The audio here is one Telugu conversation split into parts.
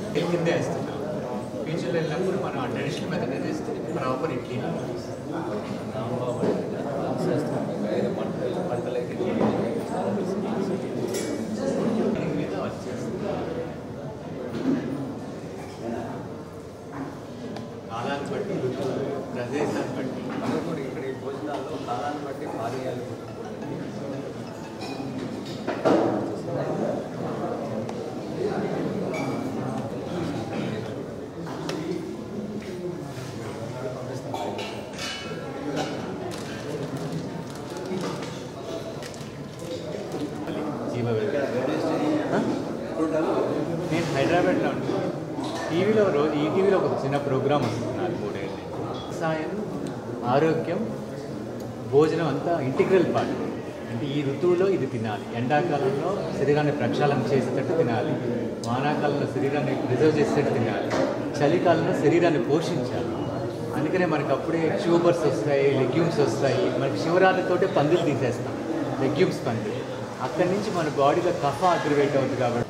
ఇడ్లీ కింద వేస్తున్నాం బీచ్లో వెళ్ళినప్పుడు మనం ఆ ట్రెడిషనల్ మెథడ్ వేస్తే ప్రాపర్ ఇడ్లీ మీద వచ్చేస్తుంది కాలాన్ని బట్టి ఋతువులు, ప్రదేశాన్ని బట్టి మనం కూడా ఇక్కడ ఈ భోజనాల్లో కాలాన్ని బట్టి పానీయాలు కూడా జీవ నేను హైదరాబాద్లో ఉంటాను టీవీలో రోజు ఈ టీవీలో ఒక చిన్న ప్రోగ్రామ్ వస్తున్నారు మూడేళ్ళు వ్యవసాయం ఆరోగ్యం భోజనం అంతా ఇంటిగ్రల్ పార్ట్ అంటే ఈ ఋతువులో ఇది తినాలి ఎండాకాలంలో శరీరాన్ని ప్రక్షాళన చేసేటట్టు తినాలి వానాకాలంలో శరీరాన్ని ప్రిజర్వ్ చేసేటట్టు తినాలి చలికాలంలో శరీరాన్ని పోషించాలి అందుకనే మనకి అప్పుడే ట్యూబర్స్ వస్తాయి లెగ్యూమ్స్ వస్తాయి మనకి శివరాత్రితోటే పందులు తీసేస్తాం లెగ్యూమ్స్ పందులు అక్కడి నుంచి మన బాడీలో కఫ అగ్రివేట్ అవుతుంది కాబట్టి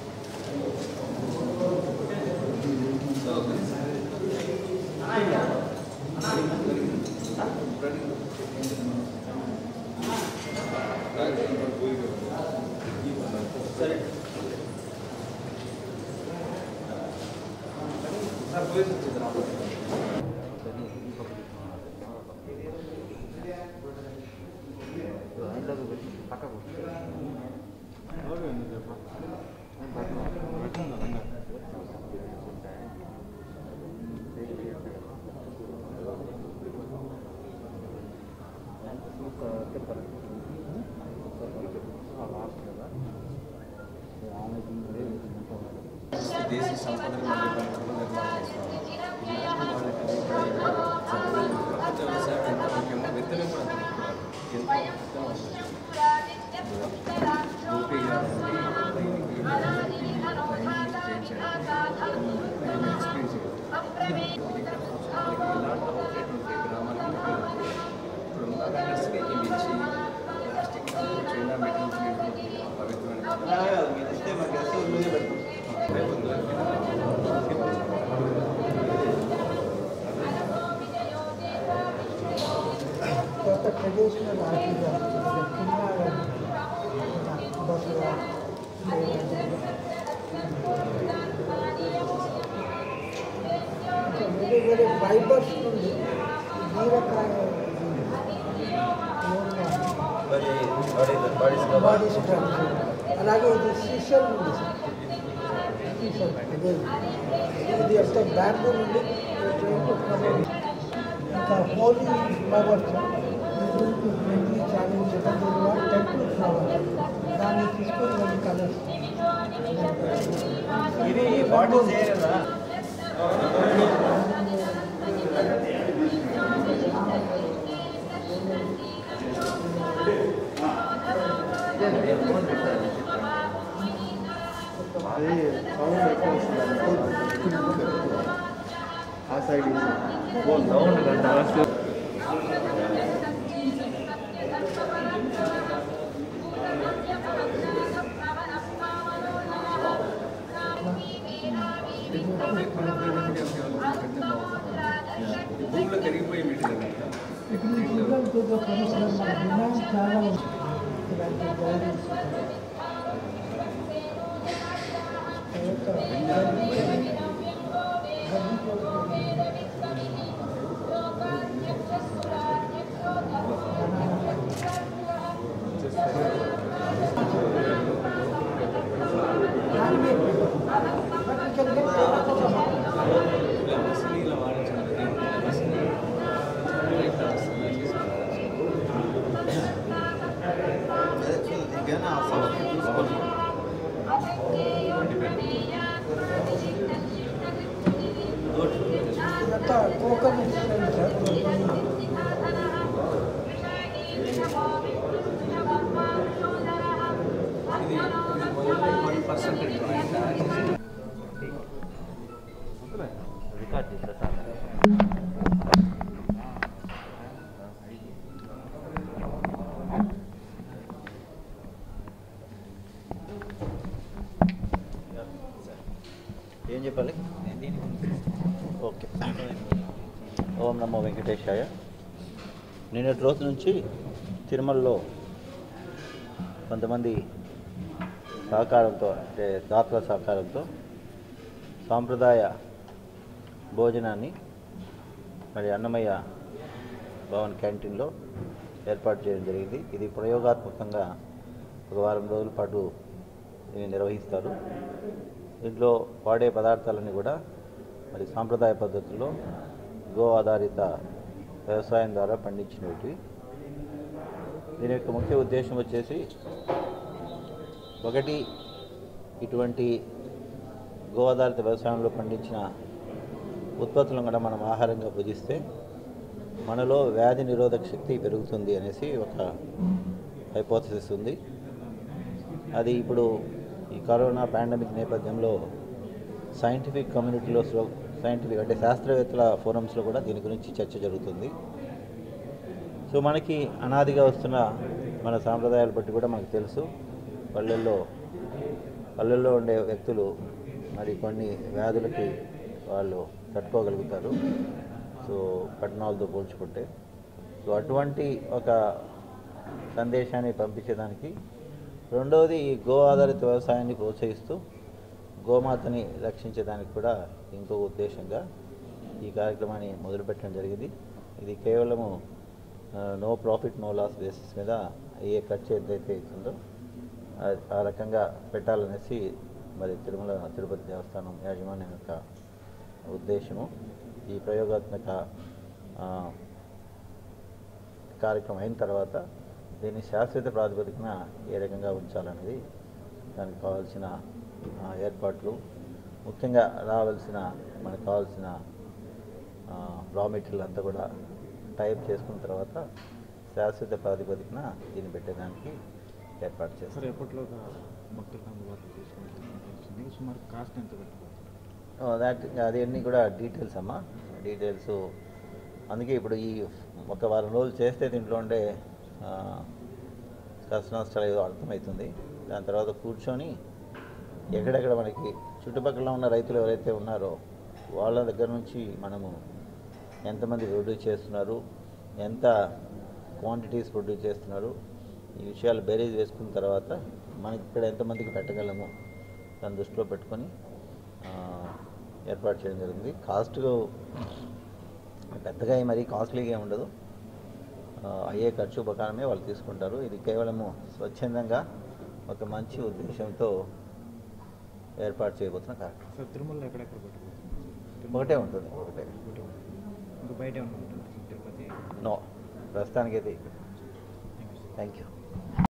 దేశ సంపదను మళ్ళీ పునర్నిర్మాణం చేసుకోవాలి. ఇలాంటి వాళ్ళకి ప్రపంచ వ్యవసాయం ఎంత ముఖ్యమో విత్తనం కూడా అంత ముఖ్యం. ఎంత విత్తనం అవసరం. యూపీ కాబట్టి దీనికి రైతుని చేయించాలి. దీన్ని ఎక్స్ప్లెయిన్ చేయాలి. వాళ్ళకి ఎలాంటి అవుట్లెట్ ఉంటాయి గ్రామాలకు ఉపయోగపడతాయి. ఇప్పుడు ఉన్న రైడర్స్కి ఈ మిర్చి ప్లాస్టిక్ చైనా మెటీరియల్స్ పవిత్రమైన కొత్త ట్రెడిషనల్ ఆర్టిగా దసరా వేరే వేరే ఫైబర్స్ నుండి బీరకాయ బాడీ స్ట్రక్చర్ అలాగే ఇది సీసల్ ఉంది సార్ సీసల్ ఇదే ఇది అంతా బ్యాంబూ నుండి ఇంకా holy flowers friendly challenge temple flower దాన్ని తీసుకుని కొన్ని కలర్స్ ఇది బాడీ చేయరా అది సౌండ్ ఎక్కువ వస్తుంది ఆ సైడ్ సౌండ్ కంటే భూమిలో కరిగిపోయి మెటీరియల్ అంతా ఇప్పుడు ఈ గూగుల్ గూగుల్ పరిశ్రమ డిమాండ్ చాలా ఉంది ఇలాంటి గైడెన్స్ మసీనీలో వాడించాలి మసీనీ రైట్ మసీనీ ఇదంతా కోకోనట్ సార్ ఇది వన్ పర్సెంటేజ్ ఏం చెప్పాలి ఓకే ఓం నమో వెంకటేశాయ నిన్నటి రోజు నుంచి తిరుమలలో కొంతమంది సహకారంతో అంటే దాతల సహకారంతో సాంప్రదాయ భోజనాన్ని మరి అన్నమయ్య భవన్ క్యాంటీన్లో ఏర్పాటు చేయడం జరిగింది ఇది ప్రయోగాత్మకంగా ఒక వారం రోజుల పాటు దీన్ని నిర్వహిస్తారు దీంట్లో వాడే పదార్థాలన్నీ కూడా మరి సాంప్రదాయ పద్ధతుల్లో గో ఆధారిత వ్యవసాయం ద్వారా పండించినవి దీని యొక్క ముఖ్య ఉద్దేశం వచ్చేసి ఒకటి ఇటువంటి గో ఆధారిత వ్యవసాయంలో పండించిన ఉత్పత్తులను కూడా మనం ఆహారంగా భుజిస్తే మనలో వ్యాధి నిరోధక శక్తి పెరుగుతుంది అనేసి ఒక హైపోథసిస్ ఉంది అది ఇప్పుడు ఈ కరోనా పాండమిక్ నేపథ్యంలో సైంటిఫిక్ కమ్యూనిటీలో సైంటిఫిక్ అంటే శాస్త్రవేత్తల ఫోరమ్స్లో కూడా దీని గురించి చర్చ జరుగుతుంది సో మనకి అనాదిగా వస్తున్న మన సాంప్రదాయాలు బట్టి కూడా మనకు తెలుసు పల్లెల్లో పల్లెల్లో ఉండే వ్యక్తులు మరి కొన్ని వ్యాధులకి వాళ్ళు తట్టుకోగలుగుతారు సో పట్టణాలతో పోల్చుకుంటే సో అటువంటి ఒక సందేశాన్ని పంపించేదానికి రెండవది ఈ గో ఆధారిత వ్యవసాయాన్ని ప్రోత్సహిస్తూ గోమాతని రక్షించేదానికి కూడా ఇంకో ఉద్దేశంగా ఈ కార్యక్రమాన్ని మొదలుపెట్టడం జరిగింది ఇది కేవలము no profit no loss basis మీద ఏ ఖర్చు ఎంతైతే అవుతుందో ఆ- ఆ రకంగా పెట్టాలనేసి మరి తిరుమల తిరుపతి దేవస్థానం యాజమాన్యం యొక్క ఉద్దేశము ఈ ప్రయోగాత్మక ఆ, కార్యక్రమం అయిన తర్వాత దీన్ని శాశ్వత ప్రాతిపదికన ఏ రకంగా ఉంచాలనేది దానికి కావాల్సిన ఆ, ఏర్పాట్లు ముఖ్యంగా రావాల్సిన మనకు కావాల్సిన రా మెటీరియల్ అంతా కూడా టైప్ చేసుకున్న తర్వాత శాశ్వత ప్రాతిపదికన దీన్ని పెట్టేదానికి ఏర్పాటు చేస్తారు సార్ ఎప్పట్లో భక్తులకు అందుబాటులో తీసుకుంటుంది సుమారు కాస్ట్ ఎంత పెట్టుకోవచ్చు దాట్ అది అన్నీ కూడా డీటెయిల్స్ అమ్మా డీటెయిల్స్ అందుకే ఇప్పుడు ఈ ఒక వారం రోజులు చేస్తే దీంట్లో ఉండే ఆ, కష్ట నష్టాలు ఏదో అర్థమవుతుంది దాని తర్వాత కూర్చొని ఎక్కడెక్కడ మనకి చుట్టుపక్కల ఉన్న రైతులు ఎవరైతే ఉన్నారో వాళ్ళ దగ్గర నుంచి మనము ఎంతమంది ప్రొడ్యూస్ చేస్తున్నారు ఎంత క్వాంటిటీస్ ప్రొడ్యూస్ చేస్తున్నారు ఈ విషయాలు బేరీజ్ వేసుకున్న తర్వాత మనకి ఇక్కడ ఎంతమందికి పెట్టగలము దాన్ని దృష్టిలో పెట్టుకొని ఆ, ఏర్పాటు చేయడం జరిగింది కాస్ట్ పెద్దగా ఏం మరీ కాస్ట్లీగా ఏమి ఉండదు ఆ, అయ్యే ఖర్చు ప్రకారమే వాళ్ళు తీసుకుంటారు ఇది కేవలము స్వచ్ఛందంగా ఒక మంచి ఉద్దేశంతో ఏర్పాటు చేయబోతున్న కార్యక్రమం సార్ తిరుమలలో ఎక్కడెక్కడ పెట్టుకోవచ్చు ఒకటే ఉంటుంది ఒకటే ఇంకా బయట ఏమన్నా ఉంటుంది తిరుపతి నో ప్రస్తుతానికైతే థ్యాంక్ యూ థ్యాంక్ యూ